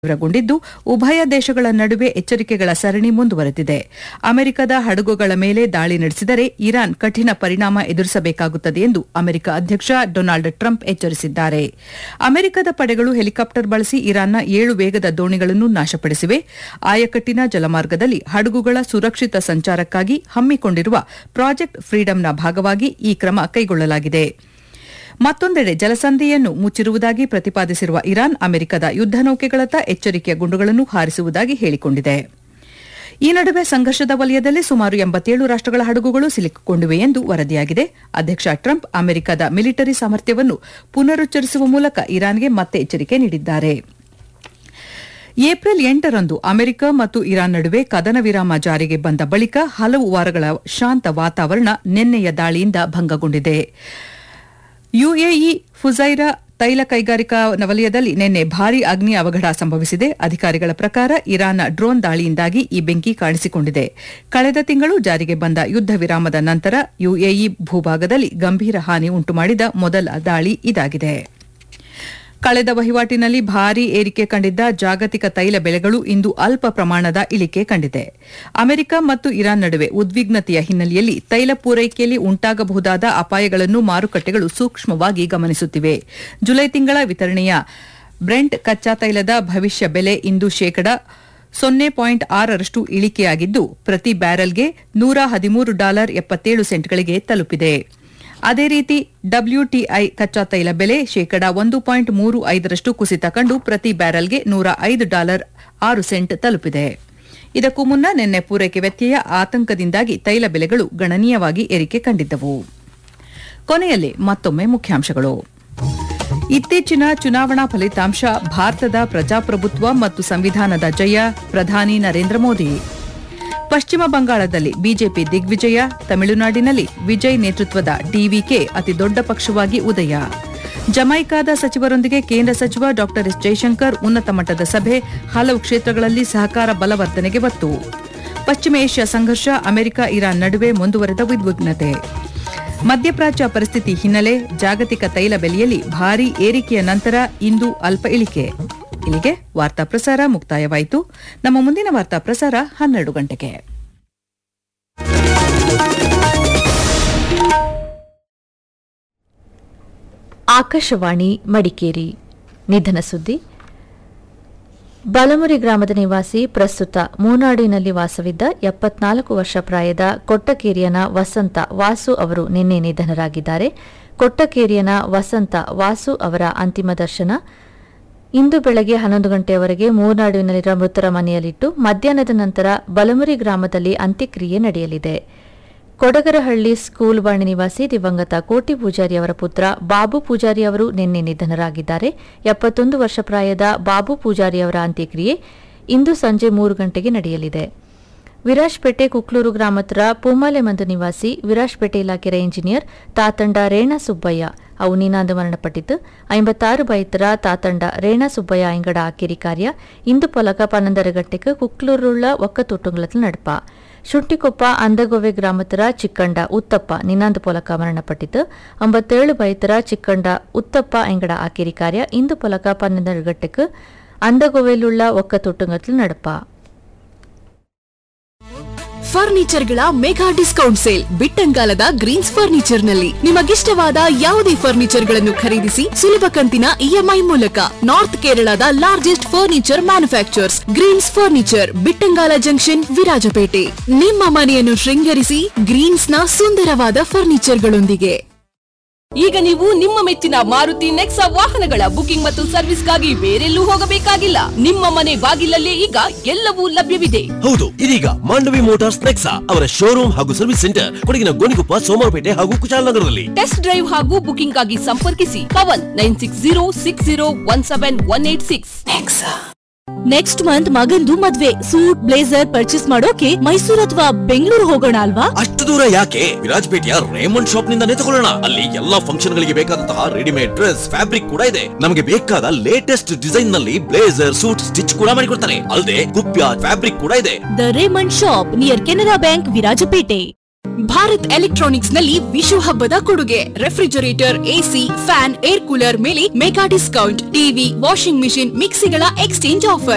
ತೀವ್ರಗೊಂಡಿದ್ದು ಉಭಯ ದೇಶಗಳ ನಡುವೆ ಎಚ್ಚರಿಕೆಗಳ ಸರಣಿ ಮುಂದುವರೆದಿದೆ ಅಮೆರಿಕದ ಹಡಗುಗಳ ಮೇಲೆ ದಾಳಿ ನಡೆಸಿದರೆ ಇರಾನ್ ಕಠಿಣ ಪರಿಣಾಮ ಎದುರಿಸಬೇಕಾಗುತ್ತದೆ ಎಂದು ಅಮೆರಿಕ ಅಧ್ಯಕ್ಷ ಡೊನಾಲ್ಡ್ ಟ್ರಂಪ್ ಎಚ್ಚರಿಸಿದ್ದಾರೆ ಅಮೆರಿಕದ ಪಡೆಗಳು ಹೆಲಿಕಾಪ್ಟರ್ ಬಳಸಿ ಇರಾನ್ನ ಏಳು ವೇಗದ ದೋಣಿಗಳನ್ನು ನಾಶಪಡಿಸಿವೆ ಆಯಕಟ್ಟಿನ ಜಲಮಾರ್ಗದಲ್ಲಿ ಹಡಗುಗಳ ಸುರಕ್ಷಿತ ಸಂಚಾರಕ್ಕಾಗಿ ಹಮ್ಮಿಕೊಂಡಿರುವ ಪ್ರಾಜೆಕ್ಟ್ ಫ್ರೀಡಂನ ಭಾಗವಾಗಿ ಈ ಕ್ರಮ ಕೈಗೊಳ್ಳಲಾಗಿದೆ ಮತ್ತೊಂದೆಡೆ ಜಲಸಂಧಿಯನ್ನು ಮುಚ್ಚಿರುವುದಾಗಿ ಪ್ರತಿಪಾದಿಸಿರುವ ಇರಾನ್ ಅಮೆರಿಕದ ಯುದ್ದ ನೌಕೆಗಳತ್ತ ಎಚ್ಚರಿಕೆಯ ಗುಂಡುಗಳನ್ನು ಹಾರಿಸುವುದಾಗಿ ಹೇಳಿಕೊಂಡಿದೆ ಈ ನಡುವೆ ಸಂಘರ್ಷದ ವಲಯದಲ್ಲಿ ಸುಮಾರು ಎಂಬತ್ತೇಳು ರಾಷ್ಟಗಳ ಹಡಗುಗಳು ಸಿಲುಕಿಕೊಂಡಿವೆ ಎಂದು ವರದಿಯಾಗಿದೆ ಅಧ್ಯಕ್ಷ ಟ್ರಂಪ್ ಅಮೆರಿಕದ ಮಿಲಿಟರಿ ಸಾಮರ್ಥ್ಯವನ್ನು ಪುನರುಚ್ಚರಿಸುವ ಮೂಲಕ ಇರಾನ್ಗೆ ಮತ್ತೆ ಎಚ್ಚರಿಕೆ ನೀಡಿದ್ದಾರೆ ಏಪ್ರಿಲ್ ಎಂಟರಂದು ಅಮೆರಿಕ ಮತ್ತು ಇರಾನ್ ನಡುವೆ ಕದನ ವಿರಾಮ ಜಾರಿಗೆ ಬಂದ ಬಳಿಕ ಹಲವು ವಾರಗಳ ಶಾಂತ ವಾತಾವರಣ ನಿನ್ನೆಯ ದಾಳಿಯಿಂದ ಭಂಗಗೊಂಡಿದೆ ಯುಎಇ ಫುಜೈರಾ ತೈಲ ಕೈಗಾರಿಕಾ ವಲಯದಲ್ಲಿ ನಿನ್ನೆ ಭಾರೀ ಅಗ್ನಿ ಅವಘಡ ಸಂಭವಿಸಿದೆ ಅಧಿಕಾರಿಗಳ ಪ್ರಕಾರ ಇರಾನ್ನ ಡ್ರೋನ್ ದಾಳಿಯಿಂದಾಗಿ ಈ ಬೆಂಕಿ ಕಾಣಿಸಿಕೊಂಡಿದೆ ಕಳೆದ ತಿಂಗಳು ಜಾರಿಗೆ ಬಂದ ಯುದ್ದ ವಿರಾಮದ ನಂತರ ಯುಎಇ ಭೂಭಾಗದಲ್ಲಿ ಗಂಭೀರ ಹಾನಿ ಉಂಟುಮಾಡಿದ ಮೊದಲ ದಾಳಿ ಇದಾಗಿದೆ ಕಳೆದ ವಹಿವಾಟಿನಲ್ಲಿ ಭಾರೀ ಏರಿಕೆ ಕಂಡಿದ್ದ ಜಾಗತಿಕ ತೈಲ ಬೆಲೆಗಳು ಇಂದು ಅಲ್ಪ ಪ್ರಮಾಣದ ಇಳಿಕೆ ಕಂಡಿದೆ ಅಮೆರಿಕ ಮತ್ತು ಇರಾನ್ ನಡುವೆ ಉದ್ವಿಗ್ನತೆಯ ಹಿನ್ನೆಲೆಯಲ್ಲಿ ತೈಲ ಪೂರೈಕೆಯಲ್ಲಿ ಉಂಟಾಗಬಹುದಾದ ಅಪಾಯಗಳನ್ನು ಮಾರುಕಟ್ಟೆಗಳು ಸೂಕ್ಷ್ಮವಾಗಿ ಗಮನಿಸುತ್ತಿವೆ ಜುಲೈ ತಿಂಗಳ ವಿತರಣೆಯ ಬ್ರೆಂಟ್ ಕಚ್ಚಾ ತೈಲದ ಭವಿಷ್ಯ ಬೆಲೆ ಇಂದು ಶೇಕಡ ಸೊನ್ನೆ ಪಾಯಿಂಟ್ ಆರರಷ್ಟು ಇಳಿಕೆಯಾಗಿದ್ದು ಪ್ರತಿ ಬ್ಯಾರೆಲ್ಗೆ ನೂರ ಹದಿಮೂರು ಡಾಲರ್ ಎಪ್ಪತ್ತೇಳು ಸೆಂಟ್ಗಳಿಗೆ ತಲುಪಿದೆ ಅದೇ ರೀತಿ ಡಬ್ಲ್ಯೂಟಿಐ ಕಚ್ಚಾ ತೈಲ ಬೆಲೆ ಶೇಕಡ ಒಂದು ಪಾಯಿಂಟ್ ಮೂರು ಐದರಷ್ಟು ಕುಸಿತ ಕಂಡು ಪ್ರತಿ ಬ್ಯಾರೆಲ್ಗೆ ನೂರ ಐದು ಡಾಲರ್ ಆರು ಸೆಂಟ್ ತಲುಪಿದೆ ಇದಕ್ಕೂ ಮುನ್ನ ನಿನ್ನೆ ಪೂರೈಕೆ ವ್ಯತ್ಯಯ ಆತಂಕದಿಂದಾಗಿ ತೈಲ ಬೆಲೆಗಳು ಗಣನೀಯವಾಗಿ ಏರಿಕೆ ಕಂಡಿದ್ದವು ಕೊನೆಯಲ್ಲಿ ಮತ್ತೊಮ್ಮೆ ಮುಖ್ಯಾಂಶಗಳು ಇತ್ತೀಚಿನ ಚುನಾವಣಾ ಫಲಿತಾಂಶ ಭಾರತದ ಪ್ರಜಾಪ್ರಭುತ್ವ ಮತ್ತು ಸಂವಿಧಾನದ ಜಯ ಪ್ರಧಾನಿ ನರೇಂದ್ರ ಮೋದಿ ಪಶ್ಚಿಮ ಬಂಗಾಳದಲ್ಲಿ ಬಿಜೆಪಿ ದಿಗ್ವಿಜಯ ತಮಿಳುನಾಡಿನಲ್ಲಿ ವಿಜಯ್ ನೇತೃತ್ವದ ಡಿವಿಕೆ ಅತಿದೊಡ್ಡ ಪಕ್ಷವಾಗಿ ಉದಯ ಜಮೈಕಾದ ಸಚಿವರೊಂದಿಗೆ ಕೇಂದ್ರ ಸಚಿವ ಡಾ ಎಸ್ ಜೈಶಂಕರ್ ಉನ್ನತ ಮಟ್ಟದ ಸಭೆ ಹಲವು ಕ್ಷೇತ್ರಗಳಲ್ಲಿ ಸಹಕಾರ ಬಲವರ್ಧನೆಗೆ ಒತ್ತು ಪಶ್ಚಿಮ ಏಷ್ಯಾ ಸಂಘರ್ಷ ಅಮೆರಿಕ ಇರಾನ್ ನಡುವೆ ಮುಂದುವರೆದ ಉದ್ವಿಗ್ನತೆ ಮಧ್ಯಪ್ರಾಚ್ಯ ಪರಿಸ್ಥಿತಿ ಹಿನ್ನೆಲೆ ಜಾಗತಿಕ ತೈಲ ಬೆಲೆಯಲ್ಲಿ ಭಾರೀ ಏರಿಕೆಯ ನಂತರ ಇಂದು ಅಲ್ಪ ಇಳಿಕೆ ಇಲ್ಲಿಗೆ ವಾರ್ತಾ ಪ್ರಸಾರ ಮುಕ್ತಾಯವಾಯಿತು ನಮ್ಮ ಮುಂದಿನ ವಾರ್ತಾ ಪ್ರಸಾರ ಹನ್ನೆರಡು ಗಂಟೆಗೆ ಆಕಾಶವಾಣಿ ಮಡಿಕೇರಿ ನಿಧನ ಸುದ್ದಿ ಬಲಮುರಿ ಗ್ರಾಮದ ನಿವಾಸಿ ಪ್ರಸ್ತುತ ಮೂನಾಡಿನಲ್ಲಿ ವಾಸವಿದ್ದ ಎಪ್ಪತ್ನಾಲ್ಕು ವರ್ಷ ಪ್ರಾಯದ ಕೊಟ್ಟಕೇರಿಯನ ವಸಂತ ವಾಸು ಅವರು ನಿನ್ನೆ ನಿಧನರಾಗಿದ್ದಾರೆ ಕೊಟ್ಟಕೇರಿಯನ ವಸಂತ ವಾಸು ಅವರ ಅಂತಿಮ ದರ್ಶನ ಇಂದು ಬೆಳಗ್ಗೆ ಹನ್ನೊಂದು ಗಂಟೆಯವರೆಗೆ ಮೂರ್ನಾಡಿನಲ್ಲಿರುವ ಮೃತರ ಮನೆಯಲ್ಲಿಟ್ಟು ಮಧ್ಯಾಹ್ನದ ನಂತರ ಬಲಮುರಿ ಗ್ರಾಮದಲ್ಲಿ ಅಂತ್ಯಕ್ರಿಯೆ ನಡೆಯಲಿದೆ ಕೊಡಗರಹಳ್ಳಿ ಸ್ಕೂಲ್ ವಾಣಿ ನಿವಾಸಿ ದಿವಂಗತ ಕೋಟಿ ಪೂಜಾರಿ ಅವರ ಪುತ್ರ ಬಾಬು ಪೂಜಾರಿ ಅವರು ನಿನ್ನೆ ನಿಧನರಾಗಿದ್ದಾರೆ ಎಪ್ಪತ್ತೊಂದು ವರ್ಷ ಪ್ರಾಯದ ಬಾಬು ಪೂಜಾರಿ ಅವರ ಅಂತ್ಯಕ್ರಿಯೆ ಇಂದು ಸಂಜೆ ಮೂರು ಗಂಟೆಗೆ ನಡೆಯಲಿದೆ ವಿರಾಜ್ಪೇಟೆ ಕುಕ್ಲೂರು ಗ್ರಾಮತ್ರ ಪೂಮಾಲೆಮಂದು ನಿವಾಸಿ ವಿರಾಜ್ಪೇಟೆ ಇಲಾಖೆಯ ಇಂಜಿನಿಯರ್ ತಾತಂಡ ರೇಣಾ ಸುಬ್ಬಯ್ಯ ಅವು ನೀನಾಂದು ಮರಣಪಟ್ಟಿತು ಐಂಬತ್ತಾರು ಬೈತರ ತಾತಂಡ ರೇಣಾ ಸುಬ್ಬಯ್ಯ ಐಂಗಡ ಆಕಿರಿ ಕಾರ್ಯ ಇಂದು ಪೊಲಕ ಪನ್ನೊಂದರ ಗಂಟೆಗೆ ಕುಕ್ಲೂರುಳ್ಳ ಒಕ್ಕತೊಟ್ಟುಂಗಳത്തിൽ ನಡಪ ಶುಂಟಿಕೊಪ್ಪ ಅಂದಗೋವೆ ಗ್ರಾಮತರ ಚಿಕ್ಕಂಡ ಉತ್ತಪ್ಪ ನಿನ್ನಾಂದು ಪೊಲಕ ಮರಣಪಟ್ಟಿತು ಒಂಬತ್ತೇಳು ಬೈತರ ಚಿಕ್ಕಂಡ ಉತ್ತಪ್ಪ ಎಂಗಡ ಆಕಿರಿ ಕಾರ್ಯ ಇಂದು ಪೊಲಕ ಪನ್ನೊಂದರ ಗಂಟೆಗೆ ಅಂದಗೋವೆಲುಳ್ಳ ಒಕ್ಕತೊಟ್ಟುಂಗத்தில் ನಡಪ ಫರ್ನಿಚರ್ಗಳ ಮೆಗಾ ಡಿಸ್ಕೌಂಟ್ ಸೇಲ್ ಬಿಟ್ಟಂಗಾಲದ ಗ್ರೀನ್ಸ್ ಫರ್ನಿಚರ್ ನಲ್ಲಿ ನಿಮಗಿಷ್ಟವಾದ ಯಾವುದೇ ಫರ್ನಿಚರ್ ಗಳನ್ನು ಖರೀದಿಸಿ ಸುಲಭ ಕಂತಿನ ಇಎಂಐ ಮೂಲಕ ನಾರ್ತ್ ಕೇರಳದ largest furniture manufacturers Greens furniture Bittangala junction Virajpet ನಿಮ್ಮ ಮನೆಯನ್ನು ಶೃಂಗರಿಸಿ ಗ್ರೀನ್ಸ್ ನ ಸುಂದರವಾದ ಫರ್ನಿಚರ್ಗಳೊಂದಿಗೆ ಈಗ ನೀವು ನಿಮ್ಮ ಮೆಚ್ಚಿನ ಮಾರುತಿ ನೆಕ್ಸಾ ವಾಹನಗಳ ಬುಕಿಂಗ್ ಮತ್ತು ಸರ್ವಿಸ್ಗಾಗಿ ಬೇರೆಲ್ಲೂ ಹೋಗಬೇಕಾಗಿಲ್ಲ ನಿಮ್ಮ ಮನೆ ಬಾಗಿಲಲ್ಲೇ ಈಗ ಎಲ್ಲವೂ ಲಭ್ಯವಿದೆ ಹೌದು ಇದೀಗ ಮಾಂಡವಿ ಮೋಟಾರ್ಸ್ ನೆಕ್ಸಾ ಅವರ ಶೋರೂಮ್ ಹಾಗೂ ಸರ್ವಿಸ್ ಸೆಂಟರ್ ಕೊಡಗಿನ ಗೋಣಿಕೊಪ್ಪ ಸೋಮವಾರಪೇಟೆ ಹಾಗೂ ಕುಶಾಲನಗರದಲ್ಲಿ ಟೆಸ್ಟ್ ಡ್ರೈವ್ ಹಾಗೂ ಬುಕಿಂಗ್ ಆಗಿ ಸಂಪರ್ಕಿಸಿ Pavan nine six zero six zero one seven one eight six next month ಮಗಂದು ಮದ್ವೆ ಸೂಟ್ ಬ್ಲೇಸರ್ ಪರ್ಚೇಸ್ ಮಾಡೋಕೆ ಮೈಸೂರು ಅಥವಾ ಬೆಂಗಳೂರು ಹೋಗೋಣ ಅಲ್ವಾ ಅಷ್ಟು ದೂರ ಯಾಕೆ ವಿರಾಜಪೇಟೆಯ ರೇಮಂಡ್ ಶಾಪ್ ನಿಂದಾನೇ ತಗೊಳ್ಳೋಣ ಅಲ್ಲಿ ಎಲ್ಲಾ ಫಂಕ್ಷನ್ ಗಳಿಗೆ ಬೇಕಾದಂತಹ ರೆಡಿಮೇಡ್ ಡ್ರೆಸ್ ಫ್ಯಾಬ್ರಿಕ್ ಕೂಡ ಇದೆ ನಮಗೆ ಬೇಕಾದ ಲೇಟೆಸ್ಟ್ ಡಿಸೈನ್ ನಲ್ಲಿ ಬ್ಲೇಸರ್ ಸೂಟ್ ಸ್ಟಿಚ್ ಕೂಡ ಮಾಡಿಕೊಡ್ತಾರೆ ಅಲ್ಲದೆ ಕುಪ್ಯ ಫ್ಯಾಬ್ರಿಕ್ ಕೂಡ ಇದೆ the Raymond shop near Canara bank Virajpet Bharat electronics ನಲ್ಲಿ ವಿಶು ಹಬ್ಬದ ಕೊಡುಗೆ refrigerator AC fan air cooler ಮೇಲೆ mega discount TV washing machine ಮಿಕ್ಸಿಗಳ ಎಕ್ಸ್ಚೇಂಜ್ ಆಫರ್